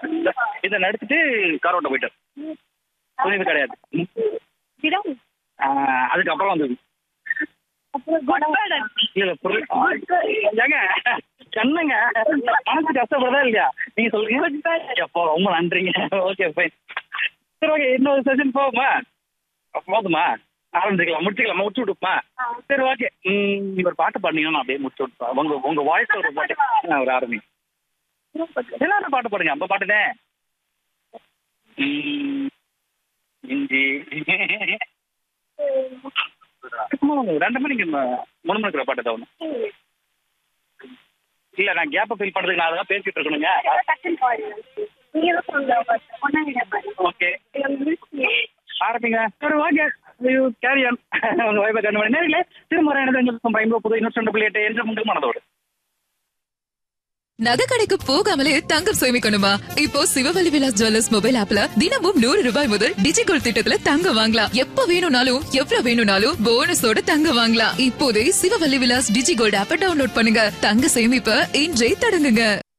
இதை நடிச்சுட்டு கார் ஓட்ட போயிட்டார் புரியுது கிடையாது திடம் ஆஹ் அதுக்கப்புறம் வந்தது அப்புறம் குட்பேட் இல்ல இல்ல புரியல ஏங்க கண்ணுங்க மனசு கஷ்டப்படுறதா இல்லையா நீங்க சொல்லுங்க எப்போ ரொம்ப நன்றிங்க ஓகே ஃபைன் சரி ஓகே இன்னொரு செஷன் போகுமா போதுமா ஆரம்பிச்சுக்கலாம் முடிச்சுக்கலாம் முடிச்சு விட்டுப்பா சரி ஓகே நீங்க ஒரு பாட்டு பாடுனீங்கன்னா நான் அப்படியே முடிச்சு விட்டுப்பா உங்க உங்க வாய்ஸ் ஒரு பாட்டு ஆ, ஒரு ஆரம்பி எல்லாரும் பாட்டு பாடுங்க அந்த பாட்டுனே ம், இஞ்சி சும்மா ஒரு ரெண்டு மணிக்கு ம- மூணு மணிக்கு பாட்டு தான் ஒண்ணு. இல்ல நான் கேப்ப ஃபில் பண்றதுக்கு நான் அதெல்லாம் பேசிட்டு இருக்கணுங்க டக்குன்னு பாருங்க நீங்க தான் சொல்லுங்க ஒன்னாங்க பாருங்க ஓகே ஆரம்பிங்க சரி ஓகே யூ கேரி ஆன் உங்க வைப்பை கண்டு பண்ணி நேரில் திரும்ப எனது எங்களுக்கு பயன்போ புது இன்னொரு புள்ளி எட்டு என்று முன்பு மனதோடு நகை கடைக்கு போகாமலே தங்கம் சேமிக்கணுமா இப்போ சிவவழி விலாஸ் ஜுவல்லர்ஸ் மொபைல் ஆப்ல தினமும் நூறு ரூபாய் முதல் டிஜிகோல்ட் திட்டத்துல தங்கம் வாங்கலாம் எப்ப வேணும்னாலும் எவ்வளவு வேணும்னாலும் போனஸோட தங்கம் வாங்கலாம் இப்போதே சிவவழி விலாஸ் டிஜிகோல்ட் ஆப்பை டவுன்லோட் பண்ணுங்க தங்க சேமிப்ப இன்றே தொடங்குங்க